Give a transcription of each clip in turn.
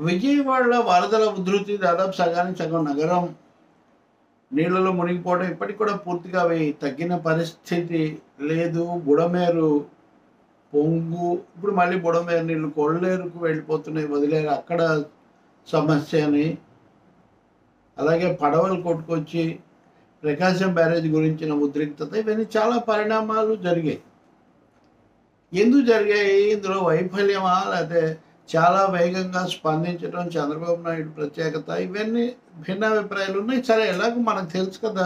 విజయవాడలో వరదల ఉధృతి దాదాపు సగానికి సగం నగరం నీళ్ళలో మునిగిపోవడం ఇప్పటికి కూడా పూర్తిగా అవి తగ్గిన పరిస్థితి లేదు బుడమేరు పొంగు ఇప్పుడు మళ్ళీ బుడమేరు నీళ్ళు కొల్లేరుకు వెళ్ళిపోతున్నాయి వదిలేరు అక్కడ సమస్య అని అలాగే పడవలు కొట్టుకొచ్చి ప్రకాశం బ్యారేజ్ గురించిన ఉద్రిక్తత ఇవన్నీ చాలా పరిణామాలు జరిగాయి ఎందుకు జరిగాయి ఇందులో వైఫల్యమా లేకపోతే చాలా వేగంగా స్పందించడం చంద్రబాబు నాయుడు ప్రత్యేకత ఇవన్నీ భిన్న అభిప్రాయాలు ఉన్నాయి సరే ఎలాగో మనకు తెలుసు కదా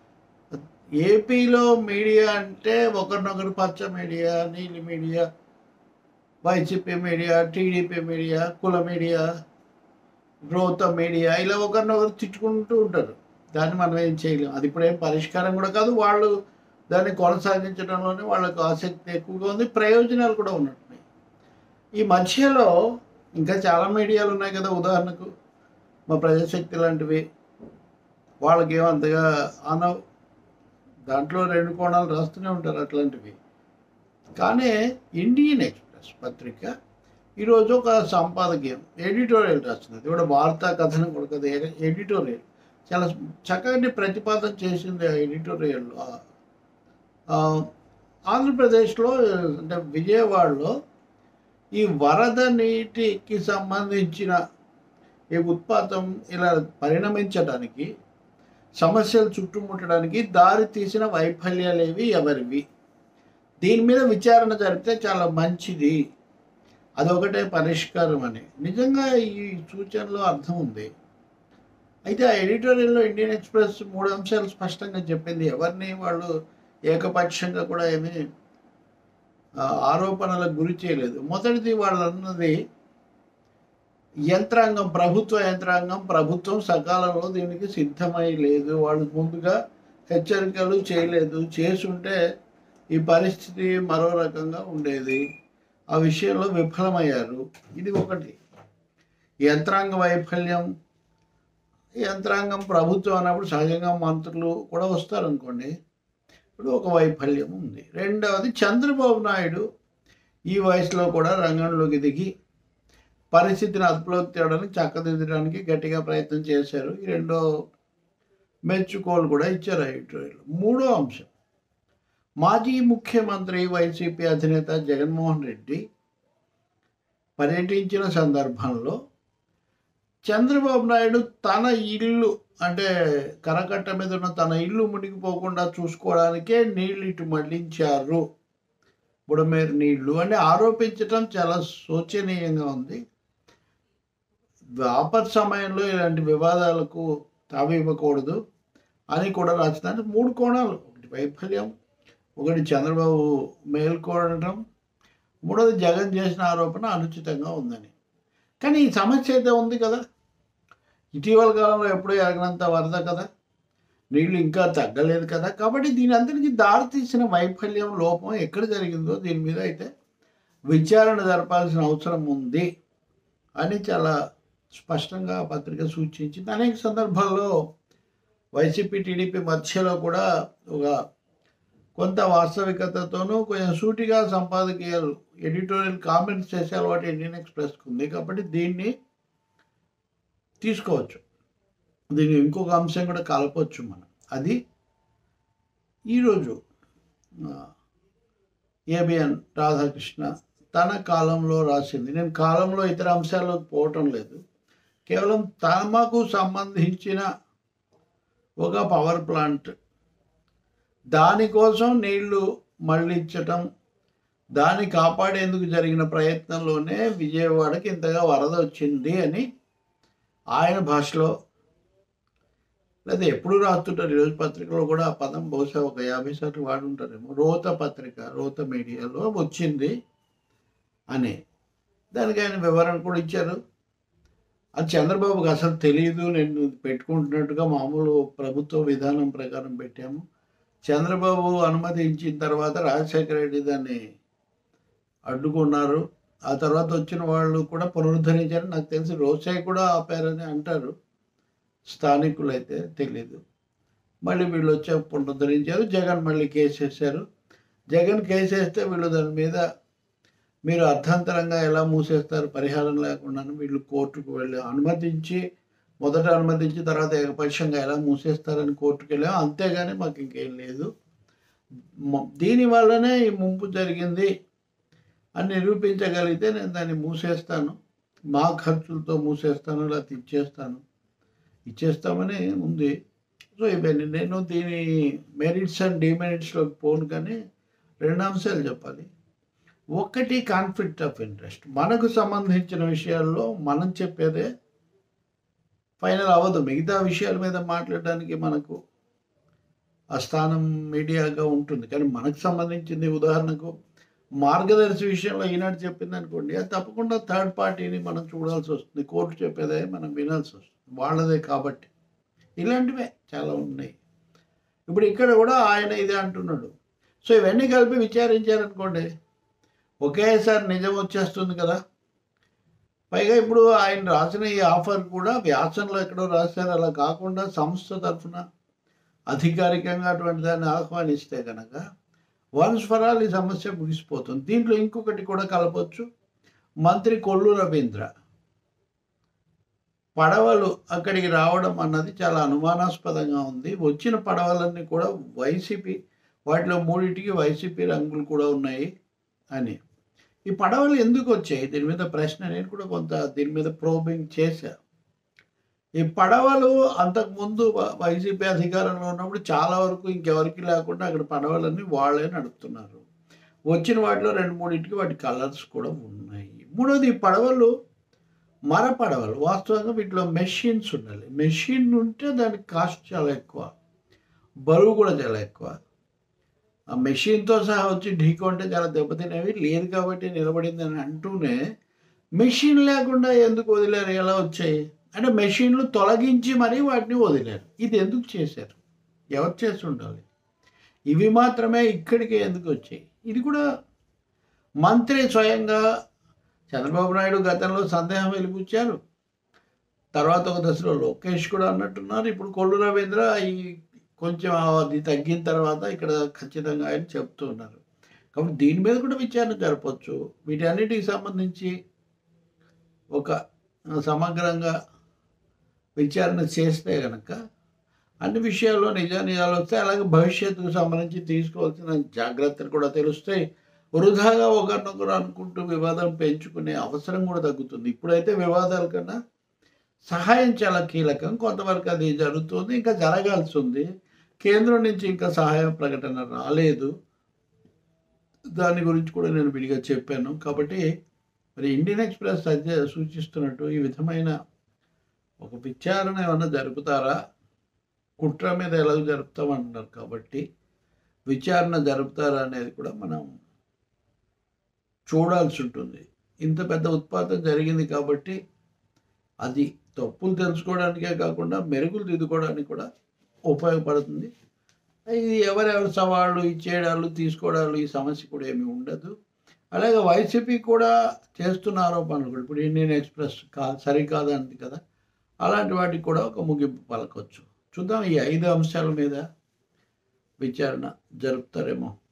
ఏపీలో మీడియా అంటే ఒకరినొకరు పచ్చ మీడియా నీలి media YCP media TDP media కుల మీడియా గ్రోత మీడియా ఇలా ఒకరినొకరు తిట్టుకుంటూ ఉంటారు దాన్ని మనం ఏం చేయలేం అది ఇప్పుడు ఏం పరిష్కారం కూడా కాదు వాళ్ళు దాన్ని కొనసాగించడంలోనే వాళ్ళకు ఆసక్తి ఎక్కువగా ఉంది ప్రయోజనాలు కూడా ఉన్నట్టున్నాయి ఈ మధ్యలో ఇంకా చాలా మీడియాలు ఉన్నాయి కదా ఉదాహరణకు మా ప్రజాశక్తి లాంటివి వాళ్ళకి ఏమంతగా అనవు దాంట్లో రెండు కోణాలు రాస్తూనే ఉంటారు అట్లాంటివి కానీ ఇండియన్ ఎక్స్ప్రెస్ పత్రిక ఈరోజు ఒక సంపాదకీయం ఎడిటోరియల్ రాస్తుంది అది కూడా వార్తా కథనం కూడా కదా ఎ- ఎడిటోరియల్ చాలా చక్కటి ప్రతిపాదన చేసింది ఆ ఎడిటోరియల్లో ఆ- ఆ, ఆంధ్రప్రదేశ్లో అంటే విజయవాడలో ఈ వరద నీటికి సంబంధించిన ఈ ఉత్పాతం ఇలా పరిణమించడానికి సమస్యలు చుట్టుముట్టడానికి దారి తీసిన వైఫల్యాలేవి ఎవరివి దీని మీద విచారణ జరిపితే చాలా మంచిది అదొకటే పరిష్కారం అని నిజంగా ఈ సూచనలో అర్థం ఉంది అయితే ఆ ఎడిటోరియల్లో ఇండియన్ ఎక్స్ప్రెస్ మూడు అంశాలు స్పష్టంగా చెప్పింది ఎవరిని వాళ్ళు ఏకపక్షంగా కూడా ఏమీ ఆ, ఆరోపణలకు గురి చేయలేదు మొదటిది వాళ్ళు అన్నది యంత్రాంగం ప్రభుత్వ యంత్రాంగం ప్రభుత్వం సకాలంలో దీనికి సిద్ధమై లేదు వాళ్ళు ముందుగా హెచ్చరికలు చేయలేదు చేసుంటే ఈ పరిస్థితి మరో రకంగా ఉండేది ఆ విషయంలో విఫలమయ్యారు ఇది ఒకటి యంత్రాంగ వైఫల్యం యంత్రాంగం ప్రభుత్వం అన్నప్పుడు సహజంగా మంత్రులు కూడా వస్తారు అనుకోండి ఇప్పుడు ఒక వైఫల్యం ఉంది రెండవది చంద్రబాబు నాయుడు ఈ వయసులో కూడా రంగంలోకి దిగి పరిస్థితిని అదుపులోకి తేవడానికి చక్కదిద్దడానికి గట్టిగా ప్రయత్నం చేశారు ఈ రెండో మెచ్చుకోలు కూడా ఇచ్చారు ఆ ఎడిటోరియల్ మూడో అంశం మాజీ ముఖ్యమంత్రి వైసీపీ అధినేత జగన్మోహన్ రెడ్డి పర్యటించిన సందర్భంలో చంద్రబాబు నాయుడు తన ఇల్లు అంటే కరకట్ట మీద ఉన్న తన ఇల్లు మునిగిపోకుండా చూసుకోవడానికే నీళ్ళు ఇటు మళ్లించారు బుడమేరు నీళ్లు అని ఆరోపించటం చాలా శోచనీయంగా ఉంది ఆపత్ సమయంలో ఇలాంటి వివాదాలకు తావివ్వకూడదు అని కూడా రాసినారు మూడు కోణాలు ఒకటి వైఫల్యం ఒకటి చంద్రబాబు మేల్కోవడం మూడోది జగన్ చేసిన ఆరోపణ అనుచితంగా ఉందని కానీ ఈ సమస్య అయితే ఉంది కదా ఇటీవల కాలంలో ఎప్పుడూ ఎరగనంత వరద కదా నీళ్లు ఇంకా తగ్గలేదు కదా కాబట్టి దీని అందరికీ దారి తీసిన వైఫల్యం లోపం ఎక్కడ జరిగిందో దీని మీద అయితే విచారణ జరపాల్సిన అవసరం ఉంది అని చాలా స్పష్టంగా ఆ పత్రిక సూచించింది అనేక సందర్భాల్లో వైసీపీ టీడీపీ మధ్యలో కూడా ఒక కొంత వాస్తవికతతోనూ కొంచెం సూటిగా సంపాదకీయాలు ఎడిటోరియల్ కామెంట్స్ చేసే అలవాటు ఇండియన్ ఎక్స్ప్రెస్కి ఉంది కాబట్టి దీన్ని తీసుకోవచ్చు దీన్ని ఇంకొక అంశం కూడా కలపవచ్చు మనం అది ఈరోజు ఏబిఎన్ రాధాకృష్ణ తన కాలంలో రాసింది నేను కాలంలో ఇతర అంశాల్లోకి పోవటం లేదు కేవలం తమకు సంబంధించిన ఒక పవర్ ప్లాంట్ దానికోసం నీళ్లు మళ్ళించటం దాన్ని కాపాడేందుకు జరిగిన ప్రయత్నంలోనే విజయవాడకి ఇంతగా వరద వచ్చింది అని ఆయన భాషలో లేదా ఎప్పుడు రాస్తుంటారు ఈరోజు పత్రికలో కూడా ఆ పదం బహుశా ఒక యాభై సార్లు వాడుంటారేమో రోత పత్రిక రోత మీడియాలో వచ్చింది అని దానికి ఆయన వివరణ కూడా ఇచ్చారు అది చంద్రబాబుకి అసలు తెలియదు నేను పెట్టుకుంటున్నట్టుగా మామూలు ప్రభుత్వ విధానం ప్రకారం పెట్టాము చంద్రబాబు అనుమతించిన తర్వాత రాజశేఖర రెడ్డి దాన్ని అడ్డుకున్నారు ఆ తర్వాత వచ్చిన వాళ్ళు కూడా పునరుద్ధరించారు నాకు తెలిసి రోసాయి కూడా ఆపారని అంటారు స్థానికులు అయితే తెలియదు మళ్ళీ వీళ్ళు వచ్చే పునరుద్ధరించారు జగన్ మళ్ళీ కేసు వేశారు జగన్ కేసు వేస్తే వీళ్ళు దాని మీద మీరు అర్థాంతరంగా ఎలా మూసేస్తారు పరిహారం లేకుండా వీళ్ళు కోర్టుకు వెళ్ళి అనుమతించి మొదట అనుమతించి తర్వాత ఏకపక్షంగా ఎలా మూసేస్తారని కోర్టుకు వెళ్ళాం అంతేగాని మాకు ఇంకేం లేదు మ- దీని వల్లనే ఈ ముంపు జరిగింది అని నిరూపించగలిగితే నేను దాన్ని మూసేస్తాను మా ఖర్చులతో మూసేస్తాను లేకపోతే ఇచ్చేస్తాను ఇచ్చేస్తామని ఉంది సో ఇవన్నీ నేను దీని మెరిట్స్ అండ్ డిమెరిట్స్లోకి పోను కానీ రెండు అంశాలు చెప్పాలి ఒకటి కాన్ఫ్లిక్ట్ ఆఫ్ ఇంట్రెస్ట్ మనకు సంబంధించిన విషయాల్లో మనం చెప్పేదే ఫైనల్ అవ్వదు మిగతా విషయాల మీద మాట్లాడడానికి మనకు ఆ స్థానం మీడియాగా ఉంటుంది కానీ మనకు సంబంధించింది ఉదాహరణకు మార్గదర్శి విషయంలో ఈనాడు చెప్పింది అనుకోండి అది తప్పకుండా థర్డ్ పార్టీని మనం చూడాల్సి వస్తుంది కోర్టు చెప్పేదే మనం వినాల్సి వస్తుంది వాళ్ళదే కాబట్టి ఇలాంటివే చాలా ఉన్నాయి ఇప్పుడు ఇక్కడ కూడా ఆయన ఇదే అంటున్నాడు సో ఇవన్నీ కలిపి విచారించారనుకోండి ఒకేసారి నిజం వచ్చేస్తుంది కదా పైగా ఇప్పుడు ఆయన రాసిన ఈ ఆఫర్ కూడా వ్యాసంలో ఎక్కడో రాశారు అలా కాకుండా సంస్థ తరఫున అధికారికంగా అటువంటి దాన్ని ఆహ్వానిస్తే కనుక వన్స్ ఫర్ ఆల్ ఈ సమస్య ముగిసిపోతుంది దీంట్లో ఇంకొకటి కూడా కలపొచ్చు మంత్రి కొల్లు రవీంద్ర పడవలు అక్కడికి రావడం అన్నది చాలా అనుమానాస్పదంగా ఉంది వచ్చిన పడవలన్నీ కూడా వైసీపీ వాటిలో మూడింటికి వైసీపీ రంగులు కూడా ఉన్నాయి అని ఈ పడవలు ఎందుకు వచ్చాయి దీని మీద ప్రశ్న నేను కూడా కొంత దీని మీద ప్రోబింగ్ చేశా ఈ పడవలు అంతకుముందు వ- వైసీపీ అధికారంలో ఉన్నప్పుడు చాలా వరకు ఇంకెవరికి లేకుండా అక్కడ పడవలన్నీ వాళ్ళే నడుపుతున్నారు వచ్చిన వాటిలో రెండు మూడింటికి వాటి కలర్స్ కూడా ఉన్నాయి మూడోది ఈ పడవలు మర పడవలు వాస్తవంగా వీటిలో మెషిన్స్ ఉండాలి మెషిన్ ఉంటే దానికి కాస్ట్ చాలా ఎక్కువ బరువు కూడా చాలా ఎక్కువ ఆ మెషిన్తో సహా వచ్చి ఢీకొంటే చాలా దెబ్బతినేవి లేదు కాబట్టి నిలబడింది అని అంటూనే మెషిన్ లేకుండా ఎందుకు వదిలేరు ఎలా వచ్చాయి అంటే మెషిన్లు తొలగించి మరీ వాటిని వదిలేరు ఇది ఎందుకు చేశారు ఎవరు చేసి ఉండాలి ఇవి మాత్రమే ఇక్కడికి ఎందుకు వచ్చాయి ఇది కూడా మంత్రి స్వయంగా చంద్రబాబు నాయుడు గతంలో సందేహం వెలిపుచ్చారు తర్వాత ఒక దశలో లోకేష్ కూడా అన్నట్టున్నారు ఇప్పుడు కొల్లు రవీంద్ర ఈ కొంచెం అది తగ్గిన తర్వాత ఇక్కడ ఖచ్చితంగా ఆయన చెప్తూ ఉన్నారు కాబట్టి దీని మీద కూడా విచారణ జరపవచ్చు వీటన్నిటికి సంబంధించి ఒక సమగ్రంగా విచారణ చేస్తే కనుక అన్ని విషయాల్లో నిజానిజాలు వస్తాయి అలాగే భవిష్యత్తుకు సంబంధించి తీసుకోవాల్సిన జాగ్రత్తలు కూడా తెలుస్తాయి వృధాగా ఒకరినొకరు అనుకుంటూ వివాదం పెంచుకునే అవసరం కూడా తగ్గుతుంది ఇప్పుడైతే వివాదాల కన్నా సహాయం చాలా కీలకం కొంతవరకు అది జరుగుతుంది ఇంకా జరగాల్సి ఉంది కేంద్రం నుంచి ఇంకా సహాయ ప్రకటన రాలేదు దాని గురించి కూడా నేను విడిగా చెప్పాను కాబట్టి మరి ఇండియన్ ఎక్స్ప్రెస్ అదే సూచిస్తున్నట్టు ఈ విధమైన ఒక విచారణ ఏమన్నా జరుపుతారా కుట్ర మీద ఎలా జరుపుతామంటున్నారు కాబట్టి విచారణ జరుపుతారా అనేది కూడా మనం చూడాల్సి ఉంటుంది ఇంత పెద్ద ఉత్పాతం జరిగింది కాబట్టి అది తప్పులు తెలుసుకోవడానికే కాకుండా మెరుగులు దిద్దుకోవడానికి కూడా ఉపయోగపడుతుంది ఇది ఎవరెవరు సవాళ్ళు ఇచ్చేయడాలు తీసుకోవడాలు ఈ సమస్య కూడా ఏమీ ఉండదు అలాగే వైసీపీ కూడా చేస్తున్న ఆరోపణలు కూడా ఇప్పుడు ఇండియన్ ఎక్స్ప్రెస్ కా సరికాదంది కదా అలాంటి వాటికి కూడా ఒక ముగింపు పలకొచ్చు చూద్దాం ఈ ఐదు అంశాల మీద విచారణ జరుపుతారేమో